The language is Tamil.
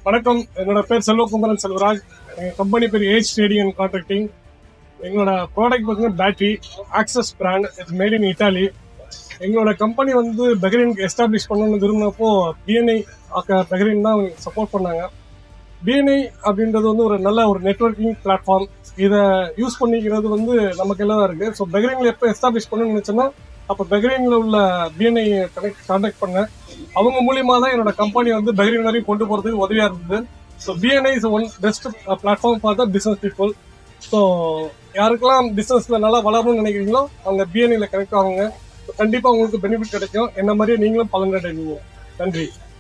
வணக்கம் என்னோட பேர் செல்வகுமரன் செல்வராஜ் எங்க கம்பெனி பேர் ஏஜ் ட்ரேடிங் அண்ட் கான்ட்ராக்டிங் எங்களோட ப்ராடக்ட் பார்த்தீங்கன்னா battery access brand it's made in Italy எங்களோட கம்பெனி வந்து பெஹ்ரைனுக்கு எஸ்டாப்ளிஷ் பண்ணணும்னு விரும்பினப்போ பிஎன்ஐ பெஹ்ரைன் தான் சப்போர்ட் பண்ணாங்க பிஎன்ஐ அப்படின்றது வந்து ஒரு நல்ல ஒரு நெட்வொர்க்கிங் பிளாட்ஃபார்ம் இதை யூஸ் பண்ணிக்கிறது வந்து நமக்கு எல்லாம் தான் இருக்கு ஸோ பெஹ்ரைனில் எப்போ எஸ்டாப்ளிஷ் பண்ணணும்னு நினச்சோன்னா அப்போ பெஹ்ரைனில் உள்ள பிஎன்ஐ கனெக்ட் கான்டாக்ட் பண்ணேன் அவங்க மூலியமா தான் என்னோட கம்பெனி வந்து பெஹ்ரைன் வரையும் கொண்டு போறதுக்கு உதவியா இருந்தது so BNI is one best platform for the business people so யாருக்கெல்லாம் பிசினஸ்ல நல்லா வளரணும்னு நினைக்கிறீங்களோ அவங்க பிஎன்ஐல கனெக்ட் ஆகுங்க கண்டிப்பா உங்களுக்கு பெனிஃபிட் கிடைக்கும் என்ன மாதிரியே நீங்களும் பலன் அடைவீங்க நன்றி